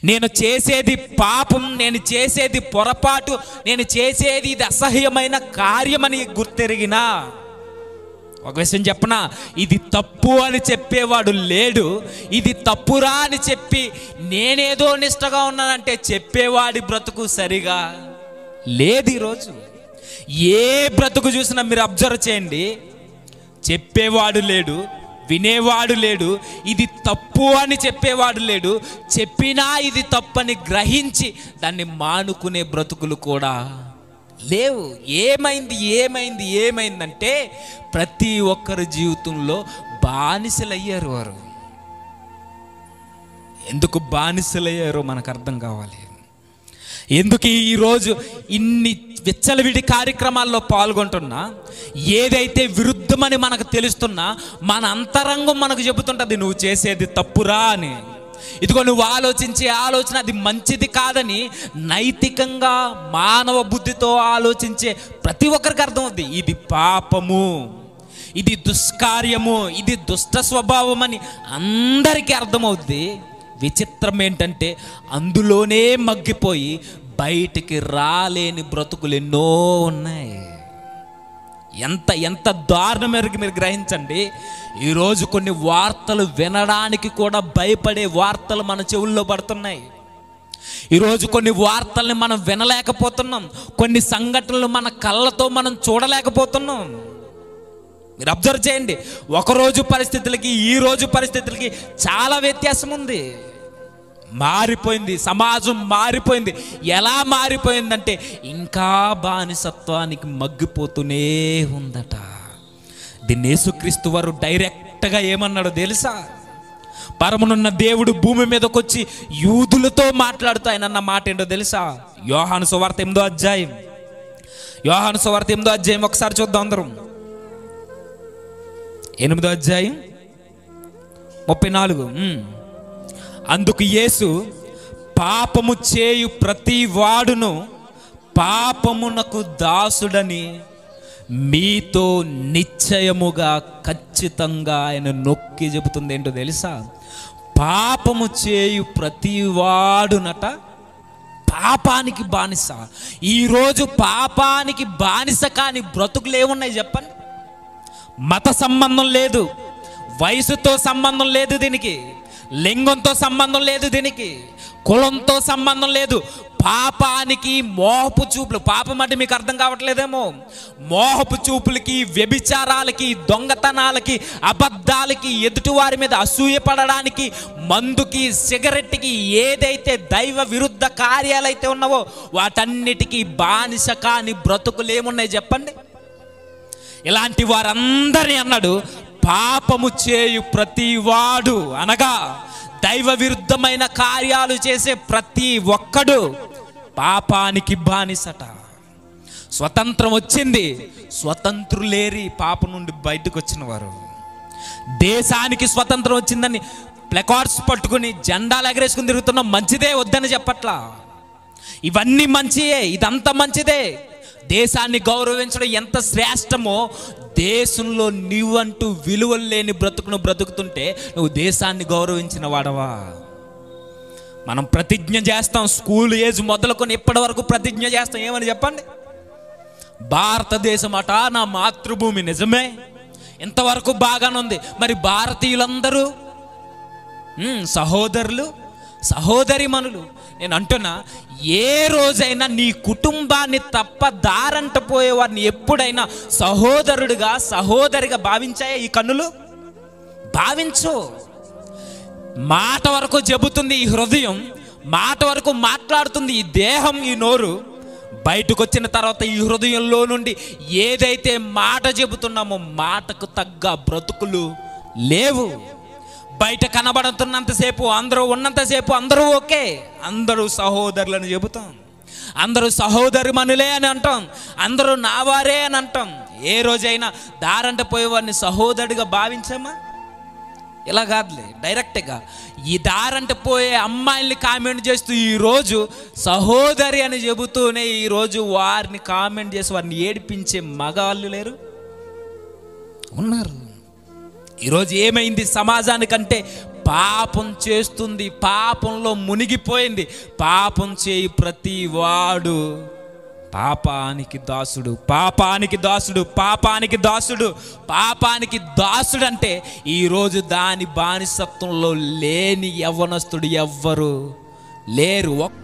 నేను చేసేది పాపం నేను చేసేది పొరపాటు నేను చేసేది ఇది అసహ్యమైన కార్యమని గుర్తెరిగినా ఒక విషయం చెప్పనా ఇది తప్పు అని చెప్పేవాడు లేడు ఇది తప్పురా అని చెప్పి నేనేదో నిష్టగా ఉన్నానంటే చెప్పేవాడి బ్రతుకు సరిగా లేదు ఈరోజు ఏ బ్రతుకు చూసినా మీరు అబ్జర్వ్ చేయండి చెప్పేవాడు లేడు వినేవాడు లేడు ఇది తప్పు అని చెప్పేవాడు లేడు చెప్పినా ఇది తప్పని గ్రహించి దాన్ని మానుకునే బ్రతుకులు కూడా లేవు ఏమైంది ఏమైంది ఏమైందంటే ప్రతి ఒక్కరి జీవితంలో బానిసలయ్యారు వారు ఎందుకు బానిసలయ్యారో మనకు అర్థం కావాలి ఎందుకు ఈరోజు ఇన్ని విచ్చలవిడి కార్యక్రమాల్లో పాల్గొంటున్నా ఏదైతే విరుద్ధమని మనకు తెలుస్తున్నా మన అంతరంగం మనకు చెబుతుంటుంది నువ్వు చేసేది తప్పురా అని ఇదిగో నువ్వు ఆలోచించే ఆలోచన అది మంచిది కాదని నైతికంగా మానవ బుద్ధితో ఆలోచించే ప్రతి ఒక్కరికి అర్థమవుద్ది ఇది పాపము ఇది దుష్కార్యము ఇది దుష్ట స్వభావం అని అందరికీ అర్థమవుద్ది విచిత్రం ఏంటంటే అందులోనే మగ్గిపోయి బయటికి రాలేని బ్రతుకులు ఎన్నో ఉన్నాయి ఎంత ఎంత దారుణం మేరకు మీరు గ్రహించండి ఈరోజు కొన్ని వార్తలు వినడానికి కూడా భయపడే వార్తలు మన చెవుల్లో పడుతున్నాయి ఈరోజు కొన్ని వార్తల్ని మనం వినలేకపోతున్నాం కొన్ని సంఘటనలు మన కళ్ళతో మనం చూడలేకపోతున్నాం మీరు అబ్జర్వ్ చేయండి ఒకరోజు పరిస్థితులకి ఈ రోజు పరిస్థితులకి చాలా వ్యత్యాసం ఉంది మారిపోయింది సమాజం మారిపోయింది ఎలా మారిపోయిందంటే ఇంకా బానిసత్వానికి మగ్గిపోతూనే ఉందట దీన్ని యేసుక్రీస్తు వారు డైరెక్ట్గా ఏమన్నాడో తెలుసా పరమునున్న దేవుడు భూమి మీదకి వచ్చి యూదులతో మాట్లాడుతూ ఆయన అన్న మాట ఏంటో తెలుసా యోహాను సువార్త ఎనిమిదో అధ్యాయం యోహాను సువార్త ఎనిమిదో అధ్యాయం ఒకసారి చూద్దాం అందరం ఎనిమిదో అధ్యాయం ముప్పై నాలుగు ఉమ్. అందుకు యేసు పాపము చేయు ప్రతి వాడును పాపమునకు దాసుడని మీతో నిశ్చయముగా ఖచ్చితంగా ఆయన నొక్కి చెబుతుంది ఏంటో తెలుసా పాపము చేయు ప్రతి వాడునట పాపానికి బానిస ఈరోజు పాపానికి బానిస కాని బ్రతుకులు ఏమున్నాయి చెప్పండి మత సంబంధం లేదు వయసుతో సంబంధం లేదు దీనికి లింగంతో సంబంధం లేదు దీనికి కులంతో సంబంధం లేదు పాపానికి మోహపు చూపులు పాపం అంటే మీకు అర్థం కావట్లేదేమో మోహపు చూపులకి వ్యభిచారాలకి దొంగతనాలకి అబద్ధాలకి ఎదుటివారి మీద అసూయ పడడానికి మందుకి సిగరెట్కి ఏదైతే దైవ విరుద్ధ కార్యాలైతే ఉన్నావో వాటన్నిటికీ బానిస కాని బ్రతుకులు ఏమున్నాయి చెప్పండి ఇలాంటి వారందరినీ అన్నాడు పాపము చేయు ప్రతివాడు అనగా దైవ విరుద్ధమైన కార్యాలు చేసే ప్రతి ఒక్కడు పాపానికి బానిసట స్వతంత్రం వచ్చింది స్వతంత్రులేరి పాప నుండి బయటకు వచ్చిన వారు దేశానికి స్వతంత్రం వచ్చిందని ప్లకార్డ్స్ పట్టుకుని జెండాలు ఎగరేసుకుని తిరుగుతున్నాం మంచిదే వద్దని చెప్పట్లా ఇవన్నీ మంచియే ఇదంతా మంచిదే దేశాన్ని గౌరవించడం ఎంత శ్రేష్టమో దేశంలో నీవంటూ విలువలు లేని బ్రతుకును బ్రతుకుతుంటే నువ్వు దేశాన్ని గౌరవించిన వాడవా మనం ప్రతిజ్ఞ చేస్తాం స్కూల్ ఏజ్ మొదలుకొని ఇప్పటి వరకు ప్రతిజ్ఞ చేస్తాం ఏమని చెప్పండి భారతదేశం అట నా మాతృభూమి నిజమే ఇంతవరకు బాగానే ఉంది మరి భారతీయులందరూ ఉమ్, సహోదరులు సహోదరిమణులు నేను అంటున్నా ఏ రోజైనా నీ కుటుంబాన్ని తప్ప దారంట పోయేవారిని ఎప్పుడైనా సహోదరుడిగా సహోదరిగా భావించాయా ఈ కన్నులు భావించు మాట వరకు చెబుతుంది ఈ హృదయం మాట వరకు మాట్లాడుతుంది ఈ దేహం ఈ నోరు బయటకు వచ్చిన తర్వాత ఈ హృదయంలో నుండి ఏదైతే మాట చెబుతున్నామో మాటకు తగ్గ బ్రతుకులు లేవు బయట కనబడుతున్నంతసేపు అందరూ ఉన్నంతసేపు అందరూ ఓకే అందరూ సహోదరులని చెబుతాం అందరూ సహోదరి మనులే అని అంటాం అందరూ నావారే అని అంటాం ఏ రోజైనా దారంట పోయేవాడిని సహోదరుడిగా భావించామా ఇలా కాదులే డైరెక్ట్గా ఈ దారంట పోయే అమ్మాయిల్ని కామెంట్ చేస్తూ ఈరోజు సహోదరి అని చెబుతూనే ఈరోజు వారిని కామెంట్ చేసి వారిని ఏడిపించే మగాళ్ళు లేరు ఉన్నారు ఈరోజు ఏమైంది సమాజానికంటే పాపం చేస్తుంది పాపంలో మునిగిపోయింది పాపం చేయి ప్రతి వాడు పాపానికి దాసుడు పాపానికి దాసుడు పాపానికి దాసుడు పాపానికి దాసుడు అంటే ఈరోజు దాని బానిసత్వంలో లేని యవ్వనస్తుడు ఎవ్వరు లేరు ఒక్క